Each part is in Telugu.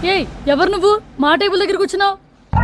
ఏయ్ ఎవరు నువ్వు మా టేబుల్ దగ్గర కూర్చున్నావు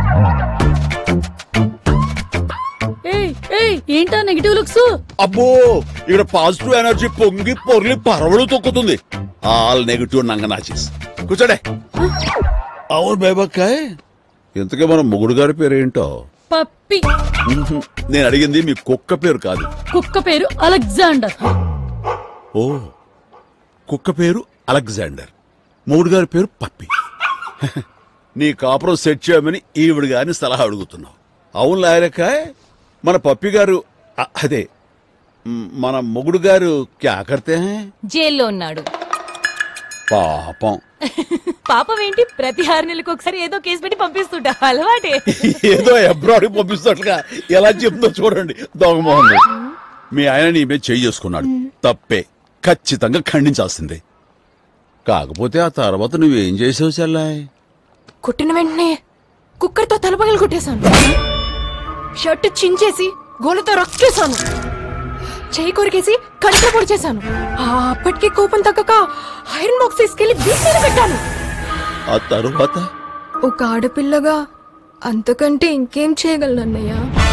ఏయ్ ఏయ్ ఏంటా నెగిటివ్ లుక్స్ అబ్బో ఇక్కడ పాజిటివ్ ఎనర్జీ పొంగి పొర్లి పరవడు తొక్కుతుంది ఆల్ నెగిటివ్ నంగనాచిస్ కూర్చోడే అవును బేబక్కాయ్ ఇంతకే మన మొగుడు గారి పేరు ఏంటో పప్పి ఉహుం. నేను అడిగింది మీ కుక్క పేరు కాదు కుక్క పేరు అలెగ్జాండర్ ఓ కుక్క పేరు అలెగ్జాండర్ మొగుడు గారి పేరు పప్పి నీ కాపురం సెట్ చేయమని ఈవిడ గారిని సలహా అడుగుతున్నావు అవును లాయరకాయ్ మన పప్పి గారు అ- అదే మ్, మన మొగుడు గారు క్యా కర్తే హై? జైల్లో ఉన్నాడు పాపం పాపం ఏంటి ప్రతి ఆరు నెలలకు ఒకసారి ఏదో కేసు పెట్టి పంపిస్తుంటా అలవాటే ఏదో అబ్రాడ్ పంపిస్తున్నట్లుగా ఎలా చెప్తుందో చూడండి దొంగమోహన్ మీ ఆయన నీ మీద చేయి చేసుకున్నాడు తప్పే ఖచ్చితంగా ఖండించాల్సిందే కాకపోతే ఆ తర్వాత నువ్వేం చేసావు చెల్లాయ్ కొట్టిన వెంటనే కుక్కర్తో తలపగలు కొట్టేశాను షర్ట్ చించేసి గోలతో రక్కేశాను చేయి కొరికేసి కంట్లో పొడి చేశాను ఆ, అప్పటికే కోపం తగ్గక ఐరన్ బాక్స్ తీసుకెళ్లి బీచ్ మీద పెట్టాను ఆ తరువాత ఒక ఆడపిల్లగా అంతకంటే ఇంకేం చేయగలను అన్నయ్య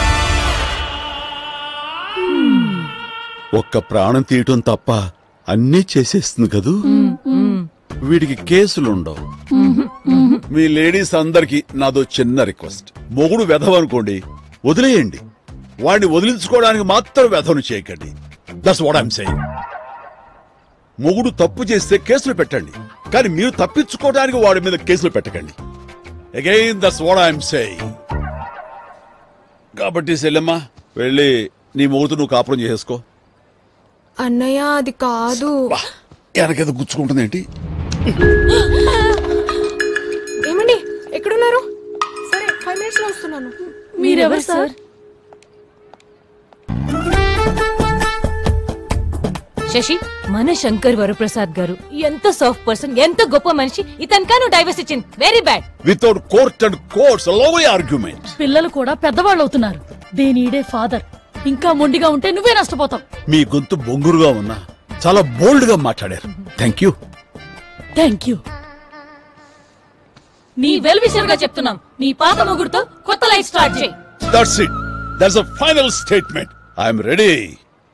ఒక్క ప్రాణం తీయటం తప్ప అన్నీ చేసేస్తుంది కదూ వీడికి కేసులుండవు మీ లేడీస్ అందరికి నాదో చిన్న రిక్వెస్ట్ మొగుడు వెధవనుకోండి వదిలేయండి వాడిని వదిలించుకోవడానికి మాత్రం వెధవను చేయకండి దట్స్ వాట్ ఐమ్ సెయింగ్ మొగుడు తప్పు చేస్తే కేసులు పెట్టండి కానీ మీరు తప్పించుకోవడానికి వాడి మీద కేసులు పెట్టకండి again that's what I'm saying కాబట్టి సెల్లమ్మ వెళ్ళి నీ మొగుడు నువ్వు కాపురం చేసుకో అన్నయ్య అది కాదు బా, వెనకేదో గుచ్చుకుంటుంది ఏంటి ఏమండి ఎక్కడున్నారు సరే ఫైవ్ మినిట్స్ లో వస్తున్నాను మీరెవరు సార్ శశి మన శంకర్ వరప్రసాద్ గారు ఎంత సాఫ్ట్ పర్సన్ ఎంత గొప్ప మనిషి ఇతనికా నువ్వు డైవర్స్ ఇచ్చింది very bad without court and courts love argument పిల్లలు కూడా పెద్దవాళ్ళు అవుతున్నారు దేనీడే ఫాదర్ ఇంకా మొండిగా ఉంటే నువ్వే నష్టపోతావు మీ గొంతు బొంగురుగా ఉన్నా చాలా బోల్డ్ గా మాట్లాడారు థ్యాంక్ యూ థ్యాంక్ యూ నీ వెల్ విషయం గా చెప్తున్నాం నీ పాత మొగుడుతో కొత్త లైఫ్ స్టార్ట్ చేయి that's it that's a final statement I'm ready